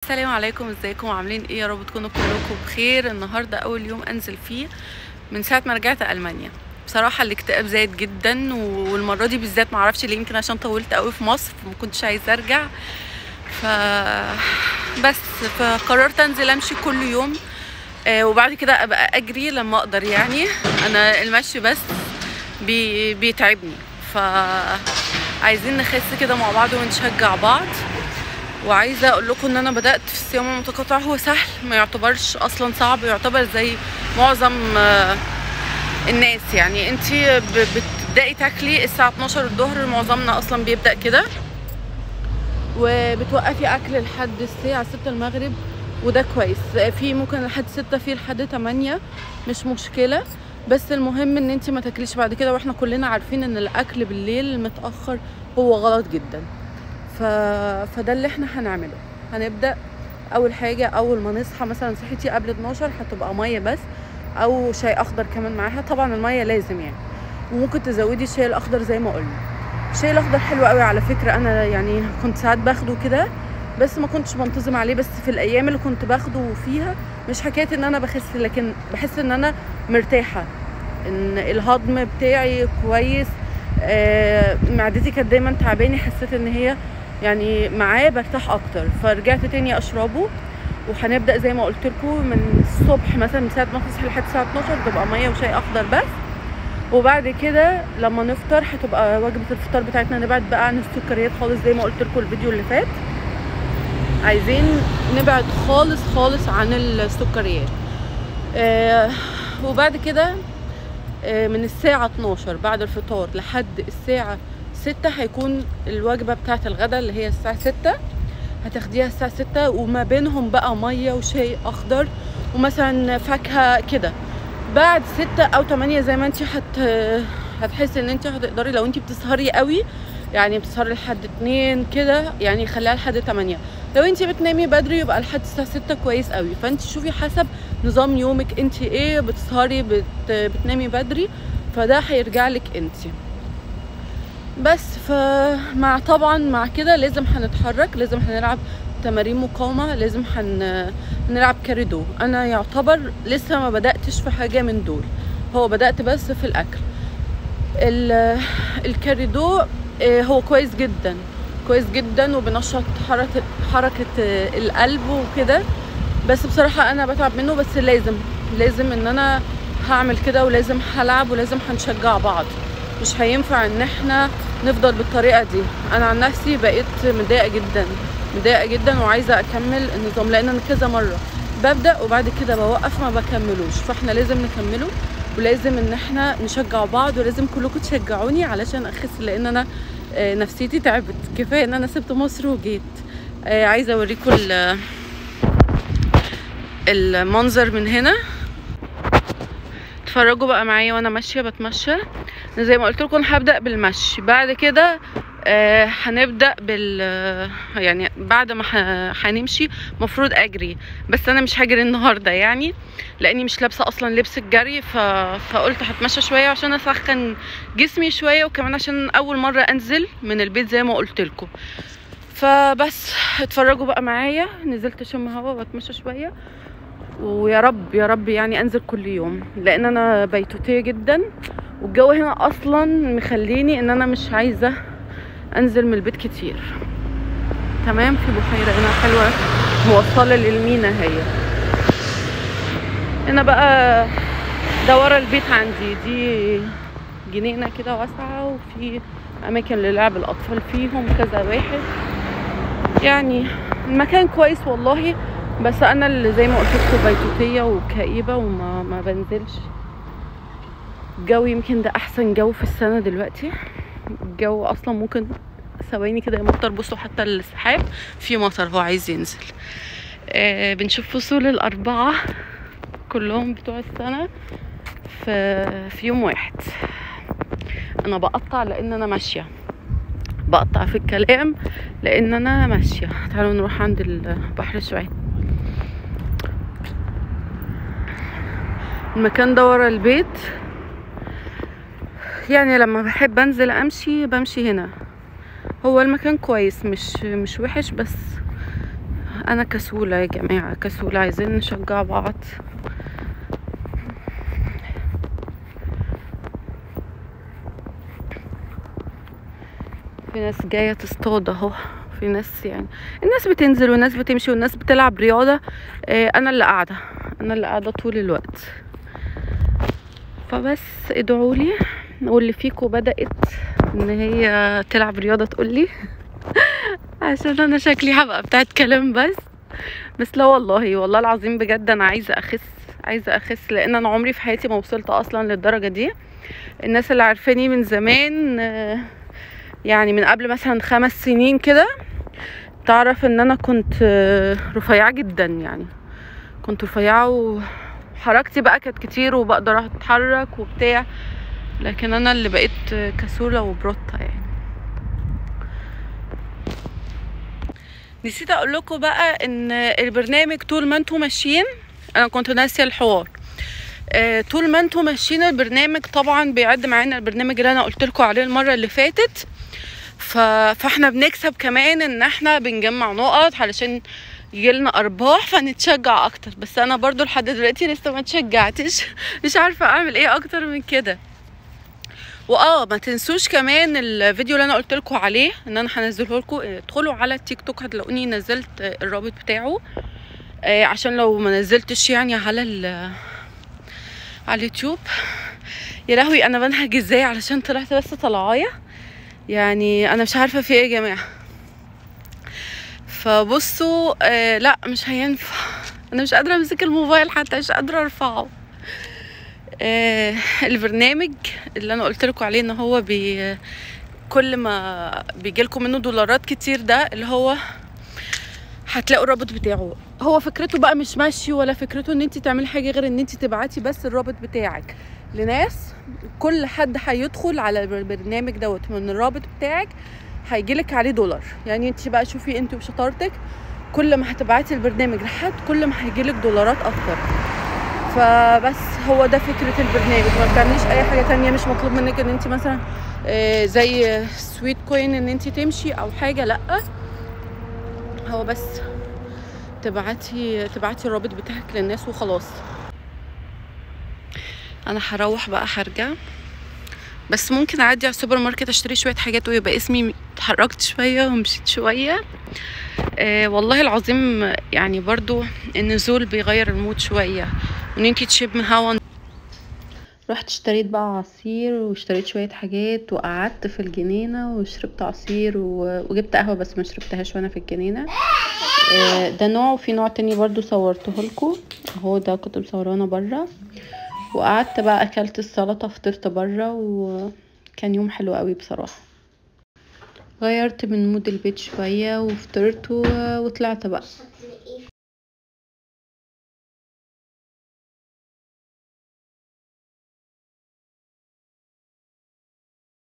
السلام عليكم ازيكم عاملين ايه يا رب تكونوا كلكم بخير النهارده اول يوم انزل فيه من ساعه ما رجعت المانيا بصراحه الاكتئاب زايد جدا والمره دي بالذات معرفش ليه يمكن عشان طولت قوي في مصر فما كنتش عايزه ارجع ف بس فقررت انزل امشي كل يوم آه، وبعد كده ابقى اجري لما اقدر يعني انا المشي بس بي... بيتعبني ف عايزين نخس كده مع بعض ونشجع بعض وعايزه اقول لكم ان انا بدات في الصيام المتقطع هو سهل ما يعتبرش اصلا صعب يعتبر زي معظم آه، الناس يعني انت بتبداي تاكلي الساعه 12 الظهر معظمنا اصلا بيبدا كده وبتوقفي اكل لحد الساعه 6 المغرب وده كويس في ممكن لحد 6 في لحد 8 مش مشكله بس المهم ان انت ما تاكليش بعد كده واحنا كلنا عارفين ان الاكل بالليل متاخر هو غلط جدا ف... فده اللي احنا هنعمله هنبدا اول حاجه اول ما نصحى مثلا صحيتي قبل 12 هتبقى ميه بس او شاي اخضر كمان معاها طبعا الميه لازم يعني وممكن تزودي الشاي الاخضر زي ما قلنا الشاي الاخضر حلو قوي على فكره انا يعني كنت ساعات باخده كده بس ما كنتش بنتظم عليه بس في الايام اللي كنت باخده فيها مش حكايه ان انا بخس لكن بحس ان انا مرتاحه ان الهضم بتاعي كويس آه معدتي كانت دايما تعباني حسيت ان هي يعني معاه برتاح اكتر فرجعت تاني اشربه وهنبدا زي ما قلت لكم من الصبح مثلا من ساعه ما تصحي لحد الساعه 12 تبقى ميه وشاي اخضر بس وبعد كده لما نفطر هتبقى وجبه الفطار بتاعتنا نبعد بقى عن السكريات خالص زي ما قلت لكم الفيديو اللي فات عايزين نبعد خالص خالص عن السكريات آه وبعد كده آه من الساعة 12 بعد الفطار لحد الساعة 6 هيكون الوجبة بتاعة الغداء اللي هي الساعة 6 هتاخديها الساعة 6 وما بينهم بقى مية وشاي أخضر ومثلا فاكهة كده بعد 6 أو 8 زي ما انت هت هتحسي ان انت هتقدري لو انت بتسهري قوي يعني بتسهري لحد 2 كده يعني خليها لحد 8 لو انت بتنامي بدري يبقى لحد الساعه 6 كويس قوي فانت شوفي حسب نظام يومك انت ايه بتسهري بت... بتنامي بدري فده هيرجع لك انت بس فمع طبعا مع كده لازم هنتحرك لازم هنلعب تمارين مقاومة لازم هن... هنلعب كاريدو انا يعتبر لسه ما بدأتش في حاجة من دول هو بدأت بس في الاكل ال... الكاريدو هو كويس جدا كويس جدا وبنشط حركة حركة القلب وكده بس بصراحة أنا بتعب منه بس لازم لازم إن أنا هعمل كده ولازم هلعب ولازم هنشجع بعض مش هينفع إن احنا نفضل بالطريقة دي أنا عن نفسي بقيت متضايقة جدا متضايقة جدا وعايزة أكمل النظام لأن أنا كذا مرة ببدأ وبعد كده بوقف ما بكملوش فاحنا لازم نكمله ولازم ان احنا نشجع بعض ولازم كلكم تشجعوني علشان اخس لان انا نفسيتي تعبت كفايه ان انا سبت مصر وجيت عايزه اوريكم المنظر من هنا اتفرجوا بقى معايا وانا ماشيه بتمشى زي ما قلت لكم هبدا بالمشي بعد كده آه هنبدا بال يعني بعد ما هنمشي مفروض اجري بس انا مش هجري النهارده يعني لاني مش لابسه اصلا لبس الجري ف... فقلت هتمشى شويه عشان اسخن جسمي شويه وكمان عشان اول مره انزل من البيت زي ما قلت لكم فبس اتفرجوا بقى معايا نزلت اشم هوا واتمشى شويه ويا رب يا رب يعني انزل كل يوم لان انا بيتوتيه جدا والجو هنا اصلا مخليني ان انا مش عايزه انزل من البيت كتير تمام في بحيره هنا حلوه موصله للمينا هي هنا بقى ده ورا البيت عندي دي جنينه كده واسعه وفي اماكن للعب الاطفال فيهم كذا واحد يعني المكان كويس والله بس انا اللي زي ما قلت لكم بيتوتيه وكئيبه وما ما بنزلش الجو يمكن ده احسن جو في السنه دلوقتي الجو اصلا ممكن ثواني كده يمطر بصوا حتى السحاب في مطر هو عايز ينزل آه بنشوف فصول الاربعه كلهم بتوع السنه في في يوم واحد انا بقطع لان انا ماشيه بقطع في الكلام لان انا ماشيه تعالوا نروح عند البحر شويه المكان ده ورا البيت يعني لما بحب انزل امشي بمشي هنا هو المكان كويس مش مش وحش بس انا كسولة يا جماعة كسولة عايزين نشجع بعض في ناس جاية تصطاد اهو في ناس يعني الناس بتنزل والناس بتمشي والناس بتلعب رياضة آه، انا اللي قاعدة انا اللي قاعدة طول الوقت فبس ادعوا لي واللي فيكم بدأت ان هي تلعب رياضة تقولي عشان انا شكلي هبقى بتاعت كلام بس بس لا والله والله العظيم بجد انا عايزة اخس عايزة اخس لان انا عمري في حياتي ما وصلت اصلا للدرجة دي الناس اللي عارفاني من زمان آه، يعني من قبل مثلا خمس سنين كده تعرف ان انا كنت آه، رفيعة جدا يعني كنت رفيعة وحركتي بقى كانت كتير وبقدر اتحرك وبتاع لكن انا اللي بقيت آه، كسولة وبروتة يعني نسيت اقول لكم بقى ان البرنامج طول ما انتم ماشيين انا كنت ناسيه الحوار آه، طول ما انتم ماشيين البرنامج طبعا بيعد معانا البرنامج اللي انا قلت لكم عليه المره اللي فاتت ف... فاحنا بنكسب كمان ان احنا بنجمع نقط علشان يجيلنا ارباح فنتشجع اكتر بس انا برضو لحد دلوقتي لسه ما اتشجعتش مش عارفه اعمل ايه اكتر من كده واه ما تنسوش كمان الفيديو اللي انا قلت لكم عليه ان انا هنزله لكم ادخلوا على التيك توك هتلاقوني نزلت الرابط بتاعه آه، عشان لو ما نزلتش يعني على ال على اليوتيوب يا لهوي انا بنهج ازاي علشان طلعت بس طلعايه يعني انا مش عارفه في ايه يا جماعه فبصوا آه لا مش هينفع انا مش قادره امسك الموبايل حتى مش قادره ارفعه آه البرنامج اللي انا قلت لكم عليه ان هو بي كل ما بيجي لكم منه دولارات كتير ده اللي هو هتلاقوا الرابط بتاعه هو فكرته بقى مش ماشي ولا فكرته ان انت تعملي حاجه غير ان انت تبعتي بس الرابط بتاعك لناس كل حد هيدخل على البرنامج دوت من الرابط بتاعك هيجيلك عليه دولار يعني انت بقى شوفي انت وشطارتك كل ما هتبعتي البرنامج لحد كل ما هيجيلك دولارات اكتر فبس هو ده فكرة البرنامج ما بتعمليش اي حاجة تانية مش مطلوب منك ان انت مثلا آه، زي سويت كوين ان انت تمشي او حاجة لا هو بس تبعتي تبعتي الرابط بتاعك للناس وخلاص انا هروح بقى هرجع بس ممكن اعدي على السوبر ماركت اشتري شويه حاجات ويبقى اسمي اتحركت شويه ومشيت شويه آه والله العظيم يعني برضو النزول بيغير المود شويه وان انتي تشم هوا رحت اشتريت بقى عصير واشتريت شوية حاجات وقعدت في الجنينة وشربت عصير و... وجبت قهوة بس ما شربتهاش وانا في الجنينة آه، ده نوع وفي نوع تاني برضو صورته لكم اهو ده كنت مصورانا برا وقعدت بقى اكلت السلطة فطرت برا وكان يوم حلو قوي بصراحة غيرت من مود البيت شوية وفطرت و... وطلعت بقى